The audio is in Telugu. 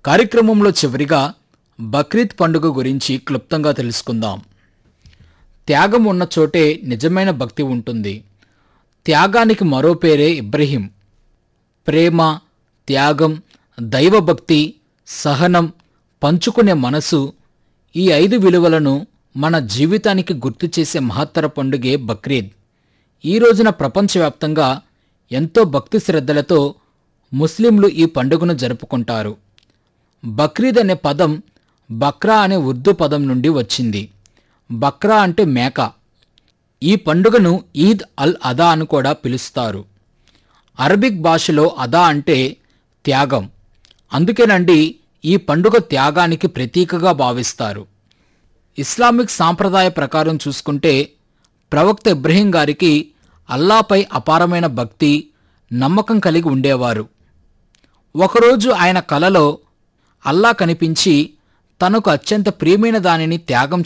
కార్యక్రమంలో చివరిగా బక్రీద్ పండుగ గురించి క్లుప్తంగా తెలుసుకుందాం త్యాగం ఉన్న చోటే నిజమైన భక్తి ఉంటుంది త్యాగానికి మరో పేరే ఇబ్రహీం ప్రేమ త్యాగం దైవభక్తి సహనం పంచుకునే మనసు ఈ ఐదు విలువలను మన జీవితానికి గుర్తు చేసే మహత్తర పండుగే బక్రీద్ ఈ రోజున ప్రపంచవ్యాప్తంగా ఎంతో భక్తి శ్రద్ధలతో ముస్లింలు ఈ పండుగను జరుపుకుంటారు బక్రీద్ అనే పదం బక్రా అనే ఉర్దూ పదం నుండి వచ్చింది బక్రా అంటే మేక ఈ పండుగను ఈద్ అల్ అదా అని కూడా పిలుస్తారు అరబిక్ భాషలో అదా అంటే త్యాగం అందుకేనండి ఈ పండుగ త్యాగానికి ప్రతీకగా భావిస్తారు ఇస్లామిక్ సాంప్రదాయ ప్రకారం చూసుకుంటే ప్రవక్త ఇబ్రహీం గారికి అల్లాపై అపారమైన భక్తి నమ్మకం కలిగి ఉండేవారు ఒకరోజు ఆయన కలలో అల్లా కనిపించి తనకు అత్యంత ప్రియమైన దానిని త్యాగం